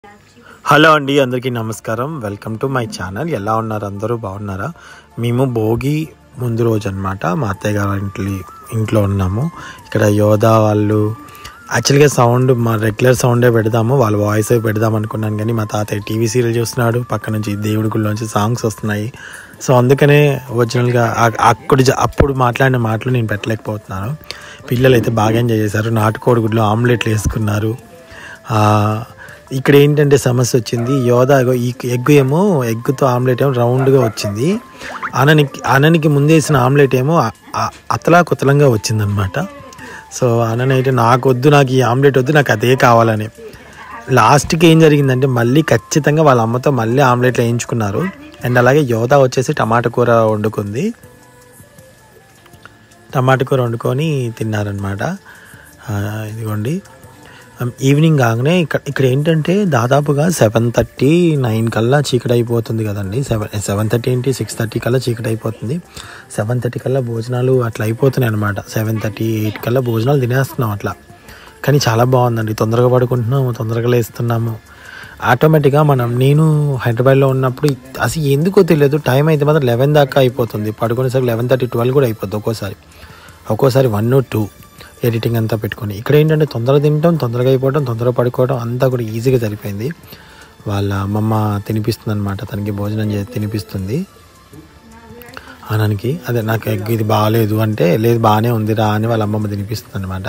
Hello అండి అందరికీ నమస్కారం వెల్కమ్ టు మై ఛానల్ ఎలా ఉన్నారు అందరూ బాగున్నారా మేము భోగి ముందు రోజు అనమాట మా అత్తయ్య గారి ఇంట్లో ఇంట్లో ఉన్నాము ఇక్కడ యోధా వాళ్ళు యాక్చువల్గా సౌండ్ మా రెగ్యులర్ సౌండే పెడదాము వాళ్ళ వాయిస్ పెడదాం అనుకున్నాను కానీ మా తాతయ్య టీవీ సీరియల్ చూస్తున్నాడు పక్క నుంచి దేవుడి గుళ్ళోంచి సాంగ్స్ వస్తున్నాయి సో అందుకనే ఒరిజినల్గా అక్కడ అప్పుడు మాట్లాడిన మాటలు నేను పెట్టలేకపోతున్నాను పిల్లలు అయితే బాగా ఎంజాయ్ చేశారు నాటుకోడి గుడ్లో ఆమ్లెట్లు వేసుకున్నారు ఆ, ఇక్కడ ఏంటంటే సమస్య వచ్చింది యోధా ఇగో ఈ ఎగ్ ఏమో ఎగ్తో ఆమ్లెట్ ఏమో రౌండ్గా వచ్చింది అననికి అననికి ముందేసిన ఆమ్లెట్ ఏమో అ- అ- అతలా కుతలంగా వచ్చిందనమాట సో అననైతే నాకు వద్దు నాకు ఈ ఆమ్లెట్ వద్దు నాకు అదే కావాలని లాస్ట్కి ఏం జరిగిందంటే మళ్ళీ ఖచ్చితంగా వాళ్ళ అమ్మతో మళ్ళీ ఆమ్లెట్లు వేయించుకున్నారు అండ్ అలాగే యోధా వచ్చేసి టమాటా కూర వండుకుంది టమాటా కూర వండుకొని తిన్నారనమాట ఇదిగోండి Um, ఈవినింగ్ కాగానే ఇక్కడ ఇక్కడ ఏంటంటే దాదాపుగా సెవెన్ థర్టీ నైన్ కల్లా చీకటి అయిపోతుంది కదండి సెవెన్ సెవెన్ థర్టీ ఏంటి సిక్స్ థర్టీ కల్లా చీకటి అయిపోతుంది సెవెన్ థర్టీ కల్లా భోజనాలు అట్లా అయిపోతున్నాయి అనమాట సెవెన్ థర్టీ ఎయిట్ కల్లా భోజనాలు తినేస్తున్నాం అట్లా కానీ చాలా బాగుందండి తొందరగా పడుకుంటున్నాము తొందరగా లేస్తున్నాము ఆటోమేటిక్గా మనం నేను హైదరాబాద్లో ఉన్నప్పుడు అసలు ఎందుకో తెలియదు టైం అయితే మాత్రం లెవెన్ దాకా అయిపోతుంది పడుకునేసరికి లెవెన్ థర్టీ ట్వెల్వ్ కూడా అయిపోతుంది ఒక్కోసారి ఒక్కోసారి వన్ టూ ఎడిటింగ్ అంతా పెట్టుకొని ఇక్కడ ఏంటంటే తొందరగా తినటం తొందరగా అయిపోవడం తొందరగా పడుకోవడం అంతా కూడా ఈజీగా సరిపోయింది వాళ్ళ అమ్మమ్మ తినిపిస్తుంది అనమాట తనకి భోజనం చేసి తినిపిస్తుంది ఆనానికి అదే నాకు ఎగ్ ఇది బాగాలేదు అంటే లేదు బాగానే ఉందిరా అని వాళ్ళ అమ్మమ్మ తినిపిస్తుంది అనమాట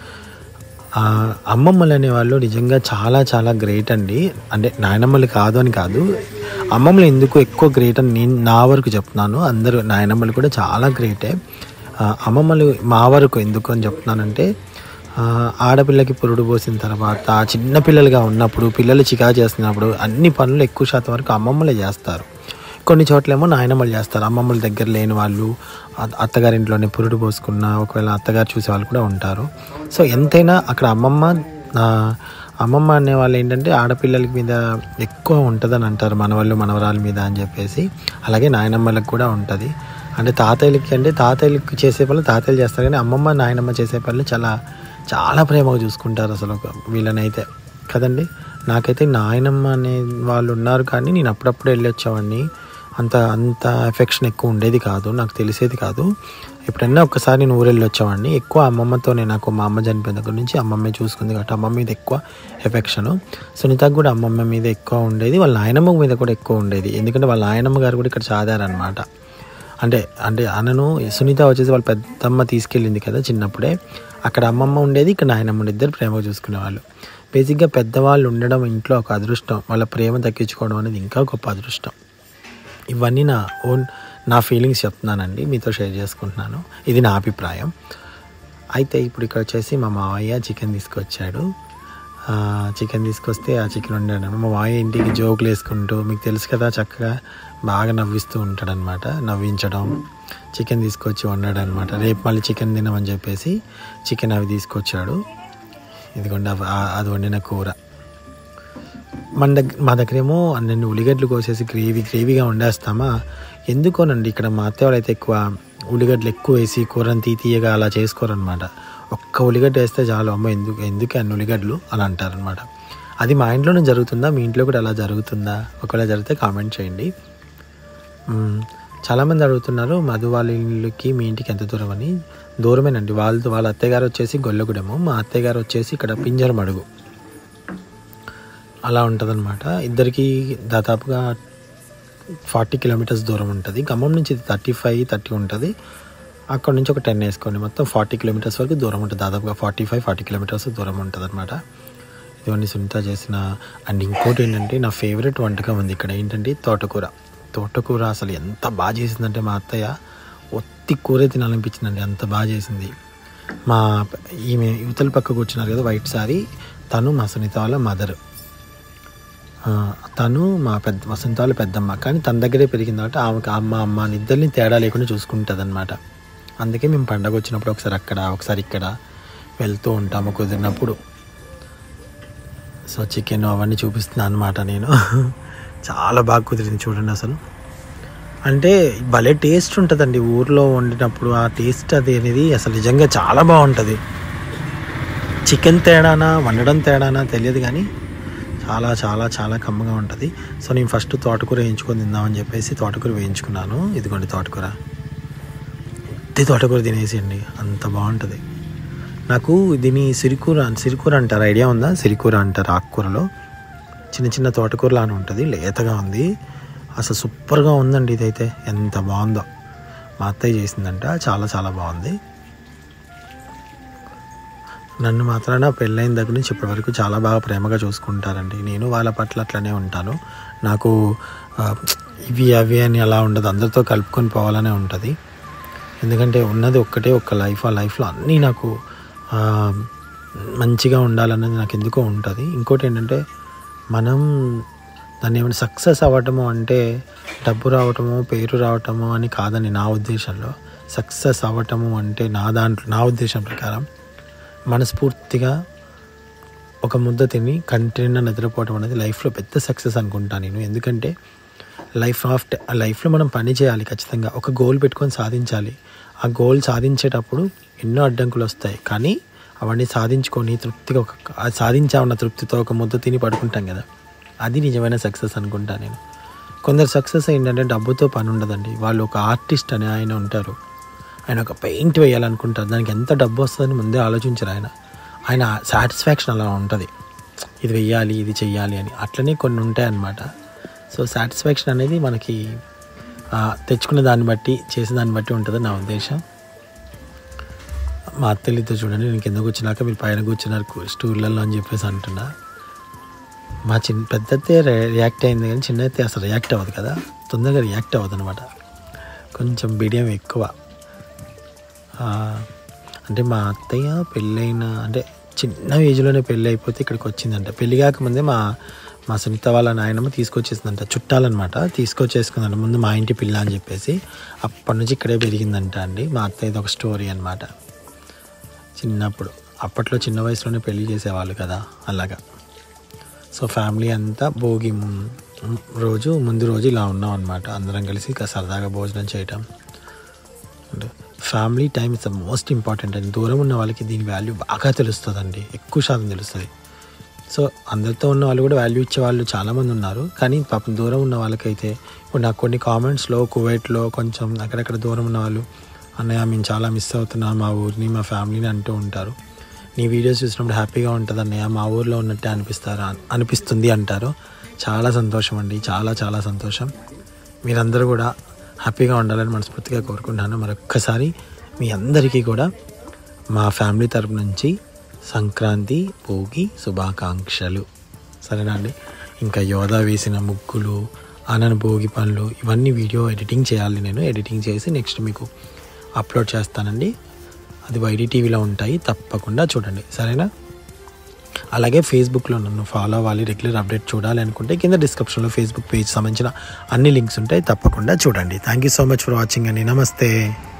అమ్మమ్మలు అనేవాళ్ళు నిజంగా చాలా చాలా గ్రేట్ అండి అంటే నాయనమ్మలు కాదు అని కాదు అమ్మమ్మలు ఎందుకు ఎక్కువ గ్రేట్ అని నేను నా వరకు చెప్తున్నాను అందరూ నాయనమ్మలు కూడా చాలా గ్రేటే ఆ, అమ్మమ్మలు మా వరకు ఎందుకు అని చెప్తున్నానంటే ఆ, ఆడపిల్లకి పురుడు పోసిన తర్వాత చిన్న పిల్లలుగా ఉన్నప్పుడు పిల్లలు చికా చేస్తున్నప్పుడు అన్ని పనులు ఎక్కువ శాతం వరకు అమ్మమ్మలే చేస్తారు కొన్ని చోట్లేమో నాయనమ్మలు చేస్తారు అమ్మమ్మల దగ్గర లేని వాళ్ళు అ- అత్తగారింట్లోనే పురుడు పోసుకున్న ఒకవేళ అత్తగారు చూసే వాళ్ళు కూడా ఉంటారు సో ఎంతైనా అక్కడ అమ్మమ్మ ఆ, అమ్మమ్మ అనే వాళ్ళు ఏంటంటే ఆడపిల్లల మీద ఎక్కువ ఉంటుందని అంటారు మనవాళ్ళు మనవరాల మీద అని చెప్పేసి అలాగే నాయనమ్మలకు కూడా ఉంటుంది అంటే తాతయ్యలకి అంటే తాతయ్యలకి చేసే పనులు తాతయ్యలు చేస్తారు కానీ అమ్మమ్మ నాయనమ్మ చేసే పనులు చాలా చాలా ప్రేమగా చూసుకుంటారు అసలు ఒక- వీళ్ళనైతే కదండి నాకైతే నాయనమ్మ అనే వాళ్ళు ఉన్నారు కానీ నేను అప్పుడప్పుడు వెళ్ళి వచ్చేవాడిని అంత అంత ఎఫెక్షన్ ఎక్కువ ఉండేది కాదు నాకు తెలిసేది కాదు ఎప్పుడన్నా ఒక్కసారి నేను ఊరెళ్ళి వచ్చేవాడిని ఎక్కువ అమ్మమ్మతోనే నాకు మా అమ్మ చనిపోయిన దగ్గర నుంచి అమ్మమ్మే చూసుకుంది కాబట్టి అమ్మమ్మ మీద ఎక్కువ ఎఫెక్షను సునీతకు కూడా అమ్మమ్మ మీద ఎక్కువ ఉండేది వాళ్ళ నాయనమ్మ మీద కూడా ఎక్కువ ఉండేది ఎందుకంటే వాళ్ళ నాయనమ్మ గారు కూడా ఇక్కడ చదివారనమాట అంటే అంటే అనను సునీత వచ్చేసి వాళ్ళ పెద్దమ్మ తీసుకెళ్ళింది కదా చిన్నప్పుడే అక్కడ అమ్మమ్మ ఉండేది ఇక్కడ నాయనమ్మ ఉండేది ఇద్దరు ప్రేమగా చూసుకునేవాళ్ళు బేసిక్గా పెద్దవాళ్ళు ఉండడం ఇంట్లో ఒక అదృష్టం వాళ్ళ ప్రేమ దక్కించుకోవడం అనేది ఇంకా గొప్ప అదృష్టం ఇవన్నీ నా ఓన్ నా ఫీలింగ్స్ చెప్తున్నానండి మీతో షేర్ చేసుకుంటున్నాను ఇది నా అభిప్రాయం అయితే ఇప్పుడు ఇక్కడ వచ్చేసి మా మావయ్య చికెన్ తీసుకొచ్చాడు ఆ, చికెన్ తీసుకొస్తే ఆ చికెన్ వండాడు మా మావయ్య ఇంటికి జోకులు వేసుకుంటూ మీకు తెలుసు కదా చక్కగా బాగా నవ్విస్తూ ఉంటాడనమాట నవ్వించడం చికెన్ తీసుకొచ్చి వండాడు అనమాట రేపు మళ్ళీ చికెన్ తినమని చెప్పేసి చికెన్ అవి తీసుకొచ్చాడు ఇదిగోండి అవి- ఆ- అది వండిన కూర మన దగ్గర మా దగ్గర ఏమో అన్ని ఉల్లిగడ్డలు కోసేసి గ్రేవీ గ్రేవీగా వండేస్తామా ఎందుకోనండి ఇక్కడ మా అత్తయ్య వాళ్ళు అయితే ఎక్కువ ఉల్లిగడ్డలు ఎక్కువ వేసి కూరని తీ తీయగా అలా చేసుకోరనమాట ఒక్క ఉల్లిగడ్డ వేస్తే చాలు అమ్మ ఎందుకు ఎందుకు అన్ని ఉల్లిగడ్డలు అలా అంటారనమాట అది మా ఇంట్లోనే జరుగుతుందా మీ ఇంట్లో కూడా అలా జరుగుతుందా ఒకవేళ జరిగితే కామెంట్ చేయండి మ్మ్. చాలామంది అడుగుతున్నారు మధు వాళ్ళ ఇల్లుకి మీ ఇంటికి ఎంత దూరం అని దూరమేనండి వాళ్ళతో వాళ్ళ అత్తయ్య గారు వచ్చేసి గొల్లగూడెము మా అత్తయ్య గారు వచ్చేసి ఇక్కడ పింజరం అడుగు అలా ఉంటుందన్నమాట ఇద్దరికి దాదాపుగా ఫార్టీ కిలోమీటర్స్ దూరం ఉంటుంది ఖమ్మం నుంచి థర్టీ ఫైవ్ థర్టీ ఉంటుంది అక్కడ నుంచి ఒక టెన్ వేసుకోండి మొత్తం ఫార్టీ కిలోమీటర్స్ వరకు దూరం ఉంటుంది దాదాపుగా ఫార్టీ ఫైవ్ ఫార్టీ కిలోమీటర్స్ దూరం ఉంటుంది అనమాట ఇవన్నీ సునీత చేసిన అండ్ ఇంకోటి ఏంటంటే నా ఫేవరెట్ వంటకం ఉంది ఇక్కడ ఏంటంటే తోటకూర తోటకూర అసలు ఎంత బాగా చేసిందంటే మా అత్తయ్య ఒత్తి కూరే తినాలనిపించిందండి అంత బాగా చేసింది మా ఈమె యువతల పక్క కూర్చున్నారు కదా వైట్ సారీ తను మా సునీత వాళ్ళ మదర్ ఆ, తను మా పెద్ద వసంత వాళ్ళ పెద్దమ్మ కానీ తన దగ్గరే పెరిగింది కాబట్టి ఆమెకి అమ్మ అమ్మ అని ఇద్దరిని తేడా లేకుండా చూసుకుంటుంది అనమాట అందుకే మేము పండగ వచ్చినప్పుడు ఒకసారి అక్కడ ఒకసారి ఇక్కడ వెళ్తూ ఉంటాము కుదిరినప్పుడు సో చికెన్ అవన్నీ చూపిస్తున్నాను అనమాట నేను చాలా బాగా కుదిరింది చూడండి అసలు అంటే భలే టేస్ట్ ఉంటుందండి ఊర్లో వండినప్పుడు ఆ టేస్ట్ అది అనేది అసలు నిజంగా చాలా బాగుంటుంది చికెన్ తేడానా వండడం తేడానా తెలియదు కానీ చాలా చాలా చాలా కమ్మగా ఉంటుంది సో నేను ఫస్ట్ తోటకూర వేయించుకొని తిందామని చెప్పేసి తోటకూర వేయించుకున్నాను ఇదిగోండి తోటకూర ఉత్తి తోటకూర తినేసేయండి అంత బాగుంటుంది నాకు దీని సిరికూర సిరికూర అంటారు ఐడియా ఉందా సిరికూర అంటారు ఆకుకూరలో చిన్న చిన్న తోటకూర లానే ఉంటుంది లేతగా ఉంది అసలు సూపర్గా ఉందండి ఇదైతే ఎంత బాగుందో మా అత్తయ్య చేసిందంట చాలా చాలా బాగుంది నన్ను మాత్రాన పెళ్ళైన దగ్గర నుంచి ఇప్పటి వరకు చాలా బాగా ప్రేమగా చూసుకుంటారండి నేను వాళ్ళ పట్ల అట్లనే ఉంటాను నాకు ఆ, ఇవి అవి అని అలా ఉండదు అందరితో కలుపుకొని పోవాలనే ఉంటుంది ఎందుకంటే ఉన్నది ఒక్కటే ఒక్క లైఫ్ ఆ లైఫ్లో అన్నీ నాకు ఆ, మంచిగా ఉండాలన్నది నాకు ఎందుకో ఉంటుంది ఇంకోటి ఏంటంటే మనం దాన్ని ఏమైనా సక్సెస్ అవ్వటము అంటే డబ్బు రావటము పేరు రావటము అని కాదని నా ఉద్దేశంలో సక్సెస్ అవ్వటము అంటే నా దాంట్లో నా ఉద్దేశం ప్రకారం మనస్ఫూర్తిగా ఒక ముద్ద తిని కంటిన్యూ నిద్రపోవడం అనేది లైఫ్లో పెద్ద సక్సెస్ అనుకుంటాను నేను ఎందుకంటే లైఫ్ ఆఫ్టర్ లైఫ్లో మనం పని చేయాలి ఖచ్చితంగా ఒక గోల్ పెట్టుకొని సాధించాలి ఆ గోల్ సాధించేటప్పుడు ఎన్నో అడ్డంకులు వస్తాయి కానీ అవన్నీ సాధించుకొని తృప్తిగా ఒక అది సాధించామన్న తృప్తితో ఒక ముద్ద తిని పడుకుంటాం కదా అది నిజమైన సక్సెస్ అనుకుంటా నేను కొందరు సక్సెస్ ఏంటంటే డబ్బుతో పని ఉండదండి వాళ్ళు ఒక ఆర్టిస్ట్ అని ఆయన ఉంటారు ఆయన ఒక పెయింట్ వేయాలనుకుంటారు దానికి ఎంత డబ్బు వస్తుందని ముందే ఆలోచించరు ఆయన ఆయన సాటిస్ఫాక్షన్ అలా ఉంటుంది ఇది వెయ్యాలి ఇది చెయ్యాలి అని అట్లనే కొన్ని ఉంటాయి అన్నమాట సో సాటిస్ఫాక్షన్ అనేది మనకి ఆ, తెచ్చుకున్న దాన్ని బట్టి చేసే దాన్ని బట్టి ఉంటుంది నా ఉద్దేశం మా అత్తలితో చూడండి నేను కిందకు వచ్చినాక మీరు పైన కూర్చున్నారు కు- స్టూళ్ళల్లో అని చెప్పేసి అంటున్నా మా చిన్న పెద్దతే రియాక్ట్ అయింది కానీ చిన్న అయితే అసలు రియాక్ట్ అవ్వదు కదా తొందరగా రియాక్ట్ అవ్వదు అనమాట కొంచెం బిడియం ఎక్కువ ఆ, అంటే మా అత్తయ్య పెళ్ళైన అంటే చిన్న ఏజ్లోనే పెళ్ళి అయిపోతే ఇక్కడికి వచ్చిందంట పెళ్ళి కాకముందే మా మా సునీత వాళ్ళ నాయనమ్మ తీసుకొచ్చేసిందంట చుట్టాలన్నమాట తీసుకొచ్చేసుకుందంట ముందు మా ఇంటి పిల్ల అని చెప్పేసి అప్పటి నుంచి ఇక్కడే పెరిగిందంట అండి మా అత్తయ్యది ఒక స్టోరీ అనమాట చిన్నప్పుడు అప్పట్లో చిన్న వయసులోనే పెళ్లి చేసేవాళ్ళు కదా అలాగా సో ఫ్యామిలీ అంతా భోగి ము- రోజు ముందు రోజు ఇలా ఉన్నాం అనమాట అందరం కలిసి ఇక సరదాగా భోజనం చేయటం and family time is the most important అండి దూరం ఉన్న వాళ్ళకి దీని వాల్యూ బాగా తెలుస్తుందండి ఎక్కువ శాతం తెలుస్తుంది సో అందరితో ఉన్న వాళ్ళు కూడా వాల్యూ ఇచ్చే వాళ్ళు చాలామంది ఉన్నారు కానీ పాపం దూరం ఉన్న వాళ్ళకైతే ఇప్పుడు నాకు కొన్ని కామెంట్స్లో కువైట్లో కొంచెం అక్కడక్కడ దూరం ఉన్న వాళ్ళు అన్నయ్య మేము చాలా మిస్ అవుతున్నాం మా ఊరిని మా ఫ్యామిలీని అంటూ ఉంటారు నీ వీడియోస్ చూసినప్పుడు హ్యాపీగా ఉంటుంది అన్నయ్య మా ఊర్లో ఉన్నట్టే అనిపిస్తారా అనిపిస్తుంది అంటారు చాలా సంతోషం అండి చాలా చాలా సంతోషం మీరందరూ కూడా హ్యాపీగా ఉండాలని మనస్ఫూర్తిగా కోరుకుంటున్నాను మరొక్కసారి మీ అందరికీ కూడా మా ఫ్యామిలీ తరపు నుంచి సంక్రాంతి భోగి శుభాకాంక్షలు సరేనా అండి ఇంకా యోధా వేసిన ముగ్గులు ఆనన భోగి పనులు ఇవన్నీ వీడియో ఎడిటింగ్ చేయాలి నేను ఎడిటింగ్ చేసి నెక్స్ట్ మీకు అప్లోడ్ చేస్తానండి అది వైడి టీవీలో ఉంటాయి తప్పకుండా చూడండి సరేనా అలాగే ఫేస్బుక్లో నన్ను ఫాలో అవ్వాలి రెగ్యులర్ అప్డేట్ చూడాలి అనుకుంటే కింద డిస్క్రిప్షన్లో ఫేస్బుక్ పేజ్ సంబంధించిన అన్ని లింక్స్ ఉంటాయి తప్పకుండా చూడండి thank you so much for watching అండి నమస్తే